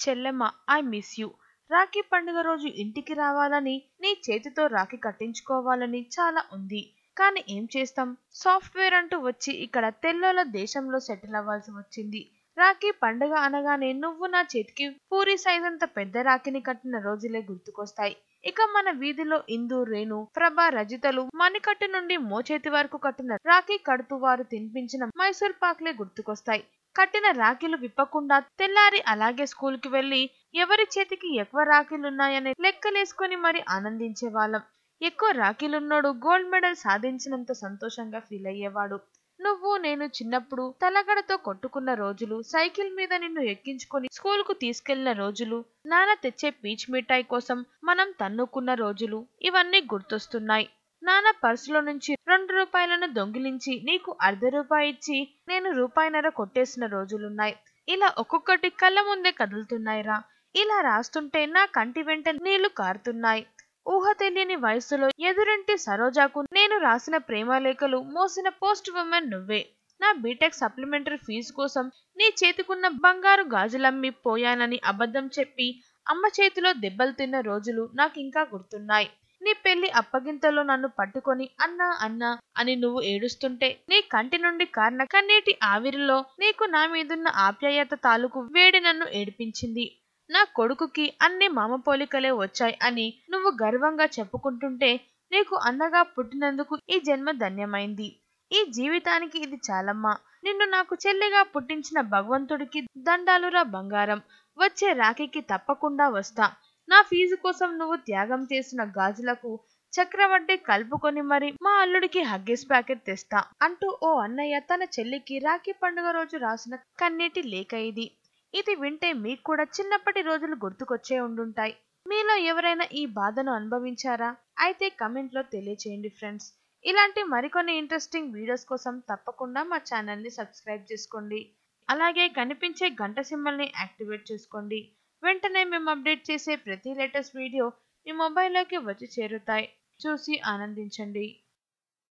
చెల్లెమ్మ I miss you Rakhi పండుగ రోజు ఇంటికి రావాలని నీ చేతితో రాఖీ కట్టించుకోవాలని చాలా ఉంది కానీ ఏం చేస్తాం సాఫ్ట్వేర్ అంటూ వచ్చి ఇక్కడ తెల్లోల దేశంలో సెటిల్ అవ్వాల్సి వచ్చింది రాఖీ పండుగ అనగానే నువ్వు నా చేతికి పూరి సైజ్ అంత పెద్ద రాఖీని కట్టిన రోజులే గుర్తుకొస్తాయి ఇక మన వీధిలో ఇందు రేణు ప్రభ రజితలు మణికట్టు నుండి మోచేతి వరకు కట్టిన రాఖీ కడుతూ వారు తినిపించిన మైసూర్ పాక్లే గుర్తుకొస్తాయి కట్టిన రాఖీలు విప్పకుండా తెల్లారి అలాగే స్కూల్ కి వెళ్లి ఎవరి చేతికి ఎక్కువ రాఖీలున్నాయని లెక్కలేసుకుని మరి ఆనందించే వాళ్ళం ఎక్కువ రాఖీలున్నోడు గోల్డ్ మెడల్ సాధించినంత సంతోషంగా ఫీల్ అయ్యేవాడు నువ్వు నేను చిన్నప్పుడు తలగడతో కొట్టుకున్న రోజులు సైకిల్ మీద నిన్ను ఎక్కించుకొని స్కూల్ కు తీసుకెళ్లిన రోజులు నాన్న తెచ్చే పీచ్ మిఠాయి కోసం మనం తన్నుకున్న రోజులు ఇవన్నీ గుర్తొస్తున్నాయి నాన్న పర్సులో నుంచి రెండు రూపాయలను దొంగిలించి నీకు అర్ధ రూపాయి ఇచ్చి నేను రూపాయినర కొట్టేసిన రోజులున్నాయి ఇలా ఒక్కొక్కటి కళ్ళ ముందే కదులుతున్నాయిరా ఇలా రాస్తుంటే నా కంటి వెంట నీళ్లు కారుతున్నాయి ఊహ తెలియని వయసులో ఎదురింటి సరోజాకు నేను రాసిన ప్రేమ లేఖలు మోసిన పోస్ట్ ఉమెన్ నువ్వే నా బీటెక్ సప్లిమెంటరీ ఫీజు కోసం నీ చేతికున్న బంగారు గాజులమ్మి పోయానని అబద్ధం చెప్పి అమ్మ చేతిలో దెబ్బలు తిన్న రోజులు నాకింకా గుర్తున్నాయి నీ పెళ్లి అప్పగింతలో నన్ను పట్టుకొని అన్నా అన్నా అని నువ్వు ఏడుస్తుంటే నీ కంటి నుండి కారిన కన్నీటి ఆవిరిలో నీకు నా మీదున్న ఆప్యాయత తాలూకు వేడి నన్ను ఏడిపించింది నా కొడుకుకి అన్ని మామ పోలికలే వచ్చాయి అని నువ్వు గర్వంగా చెప్పుకుంటుంటే నీకు అన్నగా పుట్టినందుకు ఈ జన్మ ధన్యమైంది ఈ జీవితానికి ఇది చాలమ్మా నిన్ను నాకు చెల్లిగా పుట్టించిన భగవంతుడికి దండాలురా బంగారం వచ్చే రాఖీకి తప్పకుండా వస్తా నా ఫీజు కోసం నువ్వు త్యాగం చేసిన గాజులకు చక్రవడ్డీ కలుపుకొని మరి మా అల్లుడికి హగ్గీస్ ప్యాకెట్ తెస్తా అంటూ ఓ అన్నయ్య తన చెల్లికి రాఖీ పండుగ రోజు రాసిన కన్నీటి లేఖ ఇది ఇది వింటే మీకు కూడా చిన్నప్పటి రోజులు గుర్తుకొచ్చే ఉండుంటాయి మీలో ఎవరైనా ఈ బాధను అనుభవించారా అయితే కమెంట్ లో తెలియచేయండి ఫ్రెండ్స్ ఇలాంటి మరికొన్ని ఇంట్రెస్టింగ్ వీడియోస్ కోసం తప్పకుండా మా ఛానల్ ని సబ్స్క్రైబ్ చేసుకోండి అలాగే కనిపించే గంట సింబల్ ని యాక్టివేట్ చేసుకోండి వెంటనే మేము అప్డేట్ చేసే ప్రతి లేటెస్ట్ వీడియో మీ మొబైల్లోకి వచ్చి చేరుతాయి చూసి ఆనందించండి